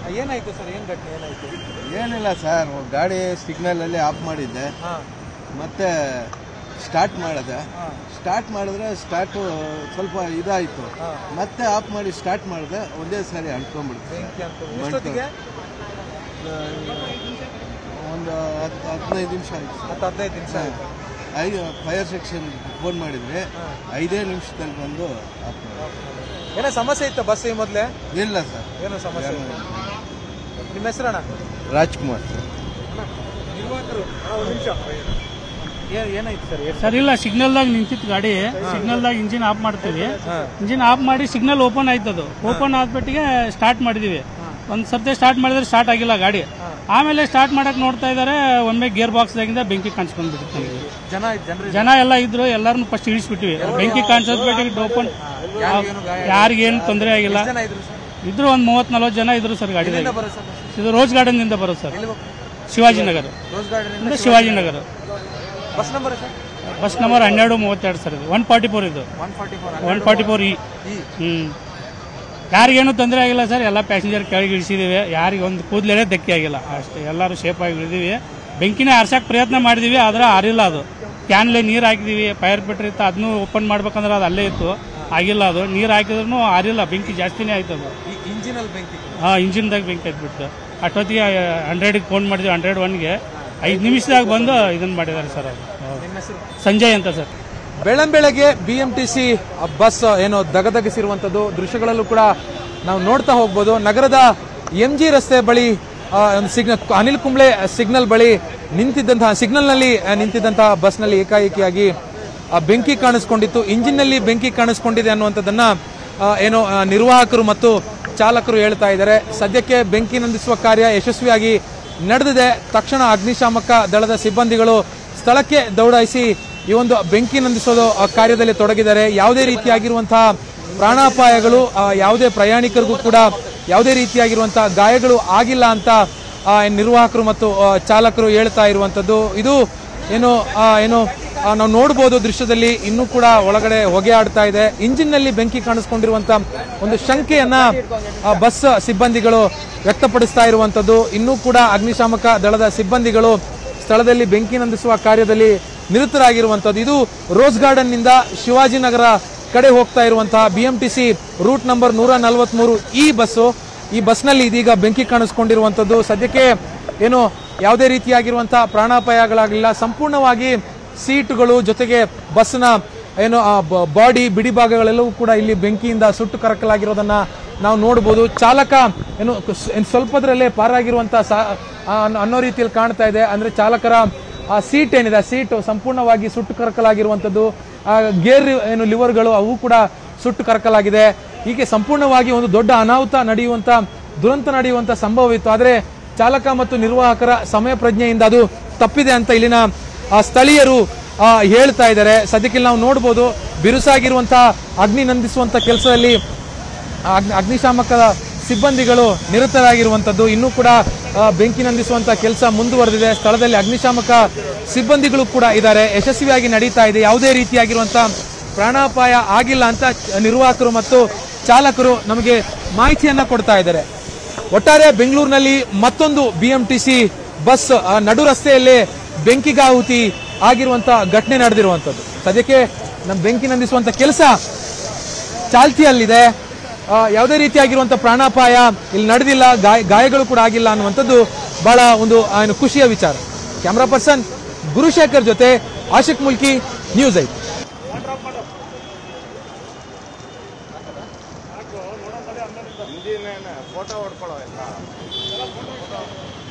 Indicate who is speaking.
Speaker 1: ಏನಾಯ್ತು ಸರ್ ಏನ್ ಘಟನೆ ಏನಾಯ್ತು
Speaker 2: ಏನಿಲ್ಲ ಸರ್ ಗಾಡಿ ಸಿಗ್ನಲಲ್ಲಿ ಆಫ್ ಮಾಡಿದ್ದೆ
Speaker 1: ಹಾ
Speaker 2: ಮತ್ತೆ ಸ್ಟಾರ್ಟ್ ಮಾಡಿದೆ
Speaker 1: ಹಾ
Speaker 2: ಸ್ಟಾರ್ಟ್ ಮಾಡಿದ್ರೆ ಸ್ಟಾರ್ಟು ಸ್ವಲ್ಪ ಇದಾಯಿತು
Speaker 1: ಹಾ.
Speaker 2: ಮತ್ತೆ ಆಫ್ ಮಾಡಿ ಸ್ಟಾರ್ಟ್ ಮಾಡಿದೆ ಒಂದೇ ಸಾರಿ ಅಂಟ್ಕೊಂಡ್ಬಿಡ್ತು
Speaker 1: ಬೆಂಕಿ ಅಂತ ಎಷ್ಟೊತ್ತಿಗೆ
Speaker 2: ಒಂದು ಹತ್ತು ಹದಿನೈದು ನಿಮಿಷ ಆಯಿತು
Speaker 1: ಹತ್ತು ಹದಿನೈದು ನಿಮಿಷ ಆಯ್ತು
Speaker 2: ಐದು ಫೈರ್ ಸೆಕ್ಷನ್ ಫೋನ್ ಮಾಡಿದ್ರೆ ಐದೇ ನಿಮಿಷದಲ್ಲಿ ಬಂದು ಆಫ್ ಮಾಡಿದ್ರು.
Speaker 1: ಏನೋ ಸಮಸ್ಯೆ ಇತ್ತು ಬಸ್ ಈ ಮೊದಲೇ
Speaker 2: ಇಲ್ಲ ಸರ್
Speaker 1: ಏನೋ ಸಮಸ್ಯೆ ಇತ್ತು ನಿಮ್ಮ ಹೆಸರಣ್ಣ
Speaker 2: ರಾಜ್ಕುಮಾರ್ ಸರ್
Speaker 1: ಏನ್ ಏನಾಯ್ತು ಸರ್
Speaker 3: ಸರ್ ಇಲ್ಲ ಸಿಗ್ನಲ್ದಾಗ ನಿಂತಿತ್ತು ಗಾಡಿ ಸಿಗ್ನಲ್ದಾಗ ಇಂಜಿನ್ ಆಫ್ ಮಾಡ್ತೀವಿ ಇಂಜಿನ್ ಆಫ್ ಮಾಡಿ ಸಿಗ್ನಲ್ ಓಪನ್ ಆಯ್ತದು ಓಪನ್ ಆದ್ಬಿಟ್ಟಿಗೆ ಸ್ಟಾರ್ಟ್ ಮಾಡಿದೀವಿ ಒಂದ್ ಸರ್ತಿ ಸ್ಟಾರ್ಟ್ ಮಾಡಿದ್ರೆ ಸ್ಟಾರ್ಟ್ ಆಗಿಲ್ಲ ಗಾಡಿ ಆಮೇಲೆ ಸ್ಟಾರ್ಟ್ ಮಾಡಕ್ ನೋಡ್ತಾ ಇದಾರೆ ಒಮ್ಮೆ ಗೇರ್ ಬಾಕ್ಸ್ ದಾಗಿಂದ ಬೆಂಕಿ ಕಾಣಿಸ್ಕೊಂಡ್ಬಿಟ್ಟಿತ್ತು ನಮಗೆ
Speaker 1: ಜನ ಜನರು
Speaker 3: ಜನ ಎಲ್ಲ ಇದ್ರು ಎಲ್ಲಾರನ್ನು ಫಸ್ಟ್ ಇಳಿಸ್ಬಿಟ್ಟಿವಿ ಬೆಂಕಿ ಕಾಣಿಸೋದ್ಬಿಟ್ಟಿಗೆ ಓಪನ್ ಯಾರಿಗೇನು ತೊಂದರೆ ಆಗಿಲ್ಲ
Speaker 1: ಜನ ಇದ್ರು ಸರ್
Speaker 3: ಇದ್ರು ಒಂದ್ ಮೂವತ್ ನಲ್ವತ್ತು ಜನ ಇದ್ರು ಸರ್ ಗಾಡಿದಾಗ
Speaker 1: ಬರೋ ಸರ್
Speaker 3: ಇದು ರೋಜ್ ಗಾರ್ಡನ್ ಇಂದ ಬರೋದು ಸರ್ ಶಿವಾಜಿನಗರ
Speaker 1: ರೋಸ್ ಗಾರ್ಡನ್
Speaker 3: ಇಂದ Shivajinagar
Speaker 1: bus number sir
Speaker 3: bus number ಹನ್ನೆರಡು ಮೂವತ್ತೆರಡು ಸರ್ ಇದು ಒನ್ ಫಾರ್ಟಿ ಫೋರ್ ಇದು
Speaker 1: one forty four
Speaker 3: one forty four ಇ
Speaker 1: ಈ
Speaker 3: ಹ್ಮ್ ಯಾರಿಗೇನು ತೊಂದರೆ ಆಗಿಲ್ಲ ಸರ್ ಎಲ್ಲ ಪ್ಯಾಸೆಂಜರ್ ಕೆಳಗೆ ಇಳಿಸಿದೀವಿ ಯಾರಿಗೆ ಒಂದು ಕೂದಲೇ ಧಕ್ಕೆ ಆಗಿಲ್ಲ ಅಷ್ಟೇ ಎಲ್ಲರೂ ಸೇಫ್ ಆಗಿ ಇಳಿದೀವಿ ಬೆಂಕಿನ ಆರ್ಸಕ್ಕೆ ಪ್ರಯತ್ನ ಮಾಡಿದೀವಿ ಆದ್ರೆ ಆರಿಲ್ಲ ಅದು ಕ್ಯಾನ್ಲೆ ನೀರು ಹಾಕಿದೀವಿ ಫೈರ್ ಬಿಟ್ರಿ ಇತ್ತು ಅದನ್ನು ಓಪನ್ ಮಾಡ್ಬೇಕಂದ್ರೆ ಅದು ಅಲ್ಲೇ ಇತ್ತು ಆಗಿಲ್ಲ ಅದು ನೀರು ಹಾಕಿದ್ರು ಆರಿಲ್ಲ ಬೆಂಕಿ ಜಾಸ್ತಿನೇ ಆಯ್ತು ಅದು
Speaker 1: ಈ ಇಂಜಿನಲ್ಲಿ ಬೆಂಕಿ
Speaker 3: ಹಾಂ ಇಂಜಿನ್ದಾಗ ಬೆಂಕಿ ಎದ್ಬಿಟ್ಟು ಅಷ್ಟೊತ್ತಿಗೆ ಹಂಡ್ರೆಡ್ಗೆ ಫೋನ್ ಮಾಡಿದ್ವಿ ಹಂಡ್ರೆಡ್ ಒನ್ಗೆ ಐದು ನಿಮಿಷದಾಗ ಬಂದು ಇದನ್ನು ಮಾಡಿದ್ದಾರೆ ಸರ್ ಅವರು ಹೌದು.
Speaker 1: ನಿಮ್ಮ ಹೆಸರು
Speaker 3: ಸಂಜಯ್ ಅಂತ ಸರ್
Speaker 1: ಬೆಳಂಬೆಳಗ್ಗೆ B M T C bus ಏನೋ ದಗದಗಿಸಿರುವಂಥದ್ದು ದೃಶ್ಯಗಳಲ್ಲೂ ಕೂಡ ನಾವು ನೋಡ್ತಾ ಹೋಗ್ಬೋದು ನಗರದ ಎಂ ಜಿ ರಸ್ತೆ ಬಳಿ ಆ, ಒಂದು ಸಿಗ್ನಲ್ ಅನಿಲ್ ಕುಂಬ್ಳೆ ಸಿಗ್ನಲ್ ಬಳಿ ನಿಂತಿದ್ದಂತಹ ಸಿಗ್ನಲ್ನಲ್ಲಿ ಆ, ನಿಂತಿದ್ದಂತಹ ಬಸ್ನಲ್ಲಿ ಏಕಾಏಕಿಯಾಗಿ ಆ, ಬೆಂಕಿ ಕಾಣಿಸ್ಕೊಂಡಿತ್ತು ಇಂಜಿನ್ನಲ್ಲಿ ಬೆಂಕಿ ಕಾಣಿಸ್ಕೊಂಡಿದೆ ಅನ್ನುವಂಥದ್ದನ್ನ ಆ, ಏನೋ ಆ, ನಿರ್ವಾಹಕರು ಮತ್ತು ಚಾಲಕರು ಹೇಳ್ತಾ ಇದ್ದಾರೆ ಸದ್ಯಕ್ಕೆ ಬೆಂಕಿ ನಂದಿಸುವ ಕಾರ್ಯ ಯಶಸ್ವಿಯಾಗಿ ನಡೆದಿದೆ ತಕ್ಷಣ ಅಗ್ನಿಶಾಮಕ ದಳದ ಸಿಬ್ಬಂದಿಗಳು ಸ್ಥಳಕ್ಕೆ ದೌಡಾಯಿಸಿ ಈ ಒಂದು ಬೆಂಕಿ ನಂದಿಸೋದು ಆ ಕಾರ್ಯದಲ್ಲಿ ತೊಡಗಿದ್ದಾರೆ ಯಾವುದೇ ರೀತಿಯಾಗಿರುವಂತಹ ಪ್ರಾಣಾಪಾಯಗಳು ಆ, ಯಾವುದೇ ಪ್ರಯಾಣಿಕರಿಗೂ ಕೂಡ ಯಾವುದೇ ರೀತಿಯಾಗಿರುವಂತಹ ಗಾಯಗಳು ಆಗಿಲ್ಲ ಅಂತ ಆ, ನಿರ್ವಾಹಕರು ಮತ್ತು ಆ, ಚಾಲಕರು ಹೇಳ್ತಾ ಇರುವಂತದ್ದು ಇದು ಏನು ಆ, ಏನು ಆ, ನಾವು ನೋಡ್ಬೋದು ದೃಶ್ಯದಲ್ಲಿ ಇನ್ನೂ ಕೂಡ ಒಳಗಡೆ ಹೊಗೆ ಆಡ್ತಾ ಇದೆ ಇಂಜಿನ್ ನಲ್ಲಿ ಬೆಂಕಿ ಕಾಣಿಸ್ಕೊಂಡಿರುವಂತ ಒಂದು ಶಂಕೆಯನ್ನ ಆ, ಬಸ್ ಸಿಬ್ಬಂದಿಗಳು ವ್ಯಕ್ತಪಡಿಸ್ತಾ ಇರುವಂತದ್ದು ಇನ್ನೂ ಕೂಡ ಅಗ್ನಿಶಾಮಕ ದಳದ ಸಿಬ್ಬಂದಿಗಳು ಸ್ಥಳದಲ್ಲಿ ಬೆಂಕಿ ನಂದಿಸುವ ಕಾರ್ಯದಲ್ಲಿ ನಿರತರಾಗಿರುವಂತದ್ದು ಇದು ರೋಸ್ ಗಾರ್ಡನ್ ನಿಂದ ಶಿವಾಜಿನಗರ ಕಡೆ ಹೋಗ್ತಾ ಇರುವಂತಹ ಬಿಎಂಟಿಸಿ ರೂಟ್ ನಂಬರ್ ನೂರ ನಲವತ್ಮೂರು ಈ ಬಸ್ಸು ಈ ಬಸ್ನಲ್ಲಿ ಇದೀಗ ಬೆಂಕಿ ಕಾಣಿಸ್ಕೊಂಡಿರುವಂತದ್ದು ಸದ್ಯಕ್ಕೆ ಏನು ಯಾವುದೇ ರೀತಿಯಾಗಿರುವಂತಹ ಪ್ರಾಣಾಪಾಯಗಳಾಗಲಿಲ್ಲ ಸಂಪೂರ್ಣವಾಗಿ ಸೀಟುಗಳು ಜೊತೆಗೆ ಬಸ್ನ ಏನು ಬಾಡಿ ಬಿಡಿ ಭಾಗಗಳೆಲ್ಲವೂ ಕೂಡ ಇಲ್ಲಿ ಬೆಂಕಿಯಿಂದ ಸುಟ್ಟು ಕರಕಲಾಗಿರೋದನ್ನ ನಾವು ನೋಡಬಹುದು ಚಾಲಕ ಏನು ಸ್- ಏನು ಸ್ವಲ್ಪದ್ರಲ್ಲೇ ಪಾರಾಗಿರುವಂತಹ ಸಾ- ಆ, ಅನ್ನೋ- ಅನ್ನೋ ರೀತಿಯಲ್ಲಿ ಕಾಣ್ತಾ ಇದೆ ಅಂದ್ರೆ ಚಾಲಕರ ಆ ಸೀಟ್ ಏನಿದೆ ಆ ಸೀಟ್ ಸಂಪೂರ್ಣವಾಗಿ ಸುಟ್ಟು ಕರಕಲಾಗಿರುವಂತದ್ದು ಆ ಗೇರ್ ಏನು ಲಿವರ್ಗಳು ಅವು ಕೂಡ ಸುಟ್ಟು ಕರಕಲಾಗಿದೆ ಹೀಗೆ ಸಂಪೂರ್ಣವಾಗಿ ಒಂದು ದೊಡ್ಡ ಅನಾಹುತ ನಡೆಯುವಂತ ದುರಂತ ನಡೆಯುವಂತ ಸಂಭವವಿತ್ತು ಆದ್ರೆ ಚಾಲಕ ಮತ್ತು ನಿರ್ವಾಹಕರ ಸಮಯ ಪ್ರಜ್ಞೆಯಿಂದ ಅದು ತಪ್ಪಿದೆ ಅಂತ ಇಲ್ಲಿನ ಆ, ಸ್ಥಳೀಯರು ಆ, ಹೇಳ್ತಾ ಇದ್ದಾರೆ ಸದ್ಯಕ್ಕೆ ಇಲ್ಲಿ ನಾವು ನೋಡ್ಬೋದು ಬಿರುಸಾಗಿರುವಂತಹ ಅಗ್ನಿ ನಂದಿಸುವಂತ ಕೆಲಸದಲ್ಲಿ ಅಗ್ನಿ ಅಗ್ನಿಶಾಮಕ ಸಿಬ್ಬಂದಿಗಳು ನಿರತರಾಗಿರುವಂತದ್ದು ಇನ್ನೂ ಕೂಡ ಆ, ಬೆಂಕಿ ನಂದಿಸುವಂತ ಕೆಲಸ ಮುಂದುವರೆದಿದೆ ಸ್ಥಳದಲ್ಲಿ ಅಗ್ನಿಶಾಮಕ ಸಿಬ್ಬಂದಿಗಳು ಕೂಡ ಇದ್ದಾರೆ ಯಶಸ್ವಿಯಾಗಿ ನಡೀತಾ ಇದೆ ಯಾವುದೇ ರೀತಿಯಾಗಿರುವಂತಹ ಪ್ರಾಣಾಪಾಯ ಆಗಿಲ್ಲ ಅಂತ ಚ- ನಿರ್ವಾಹಕರು ಮತ್ತು ಚಾಲಕರು ನಮಗೆ ಮಾಹಿತಿಯನ್ನ ಕೊಡ್ತಾ ಇದ್ದಾರೆ ಒಟ್ಟಾರೆ ಬೆಂಗಳೂರಿನಲ್ಲಿ ಮತ್ತೊಂದು ಬಿಎಂಟಿಸಿ ಬಸ್ ಆ, ನಡು ರಸ್ತೆಯಲ್ಲೇ ಬೆಂಕಿಗಾಹುತಿ ಆಗಿರುವಂತ ಘಟನೆ ನಡೆದಿರುವಂತದ್ದು ಸದ್ಯಕ್ಕೆ ನಮ್ಮ ಬೆಂಕಿ ನಂದಿಸುವಂತ ಕೆಲಸ ಚಾಲ್ತಿಯಲ್ಲಿದೆ ಆ, ಯಾವುದೇ ರೀತಿಯಾಗಿರುವಂತಹ ಪ್ರಾಣಾಪಾಯ ಇಲ್ಲಿ ನಡೆದಿಲ್ಲ ಗಾಯ ಗಾಯಗಳು ಕೂಡ ಆಗಿಲ್ಲ ಅನ್ನುವಂಥದ್ದು ಬಹಳ ಒಂದು ಆ, ಏನು ಖುಷಿಯ ವಿಚಾರ ಕ್ಯಾಮ್ರಾ ಪರ್ಸನ್ ಗುರುಶೇಖರ್ ಜೊತೆ Ashik Mulki news eight
Speaker 2: photo ಹೊಡ್ಕೊಳ್ಳೋ